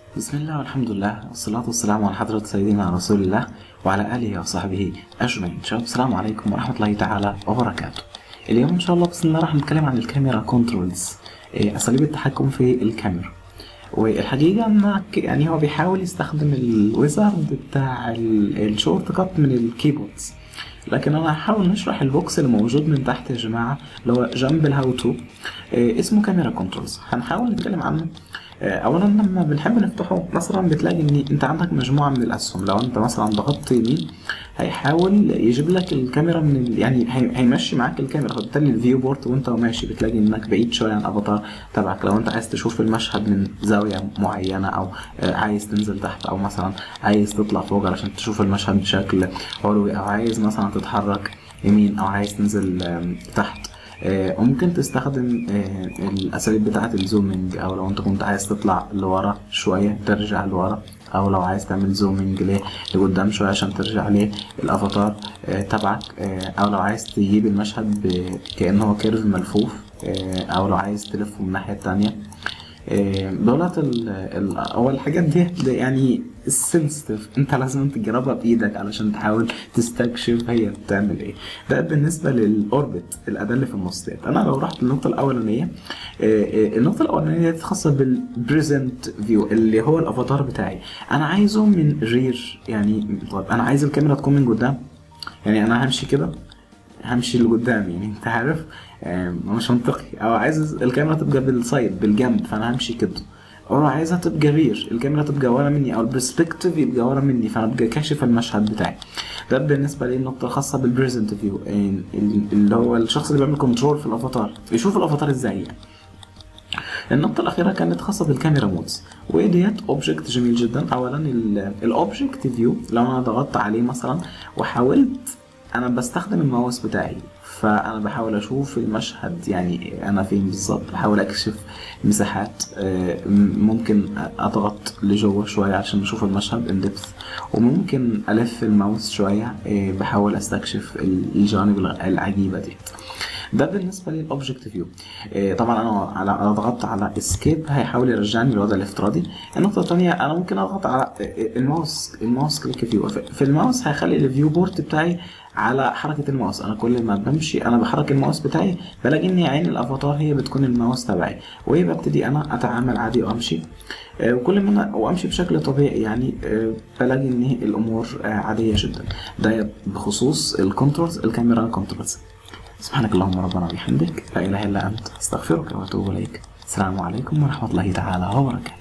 بسم الله والحمد لله والصلاة والسلام على حضرة سيدنا رسول الله وعلى آله وصحبه أجمعين شباب السلام عليكم ورحمة الله تعالى وبركاته اليوم إن شاء الله بسم الله راح نتكلم عن الكاميرا كنترولز أساليب التحكم في الكاميرا والحقيقة انك يعني هو بيحاول يستخدم الويزارد بتاع الشورت كات من الكيبوردز لكن انا هحاول نشرح البوكس اللي موجود من تحت يا جماعه اللي هو جنب الهاو تو اسمه كاميرا كنترولز هنحاول نتكلم عنه اولا لما بنحب نفتحه مثلا بتلاقي ان انت عندك مجموعه من الاسهم لو انت مثلا ضغطت يمين هيحاول يجيب لك الكاميرا من ال... يعني هي... هيمشي معاك الكاميرا فبالتالي الفيو بورت وانت ماشي بتلاقي انك بعيد شويه عن الافاتار تبعك لو انت عايز تشوف المشهد من زاويه معينه او عايز تنزل تحت او مثلا عايز تطلع فوق علشان تشوف المشهد بشكل علوي او عايز مثلا تتحرك يمين او عايز تنزل تحت وممكن تستخدم الاساليب بتاعه الزومينج او لو انت كنت عايز تطلع لورا شويه ترجع لورا او لو عايز تعمل زومينج ليه لقدام شويه عشان ترجع للافاتار تبعك او لو عايز تجيب المشهد كانه هو كيرف ملفوف او لو عايز تلفه من الناحيه التانية دولت اول الحاجات دي يعني السنسيتيف انت لازم تجربها بايدك علشان تحاول تستكشف هي بتعمل ايه ده بالنسبه للاوربت الاداه اللي في النص ديت انا لو رحت للنقطه الاولانيه النقطه الاولانيه دي خاصه بالبريزنت فيو اللي هو الافاتار بتاعي انا عايزه من رير يعني طب انا عايز الكاميرا تكون من قدام يعني انا همشي كده همشي لقدام يعني انت عارف مش منطقي او عايز الكاميرا تبقى بالسايد بالجنب فانا همشي كده او عايزها تبقى رير الكاميرا تبقى ورا مني او البرسبكتيف يبقى ورا مني فانا ابقى كاشف المشهد بتاعي ده بالنسبه لي النقطه الخاصه بالبريزنت فيو اللي هو الشخص اللي بيعمل كنترول في الافاتار يشوف الافاتار ازاي يعني النقطة الأخيرة كانت خاصة بالكاميرا مودز وديت اوبجكت جميل جدا أولا الاوبجكت فيو لو أنا ضغطت عليه مثلا وحاولت أنا بستخدم الماوس بتاعي فانا بحاول اشوف المشهد يعني انا فين بالظبط بحاول اكشف مساحات ممكن اضغط لجوه شويه عشان اشوف المشهد ان ديبث وممكن الف الماوس شويه بحاول استكشف الجوانب العجيبه دي ده بالنسبه للاوبجكت فيو طبعا انا على ضغطت على اسكيب هيحاول يرجعني للوضع الافتراضي النقطه الثانيه انا ممكن اضغط على الماوس الماوس كليك فيو في الماوس هيخلي الفيو بورت بتاعي على حركه الماوس انا كل ما بمشي انا بحرك الماوس بتاعي بلاقي ان عين الافاتار هي بتكون الماوس تبعي وببتدي انا اتعامل عادي وامشي وكل ما انا وامشي بشكل طبيعي يعني بلاقي ان الامور عاديه جدا ده بخصوص الكنترولز الكاميرا كنترولز سبحانك اللهم ربنا وبحمدك لا اله الا انت استغفرك واتوب اليك السلام عليكم ورحمه الله تعالى وبركاته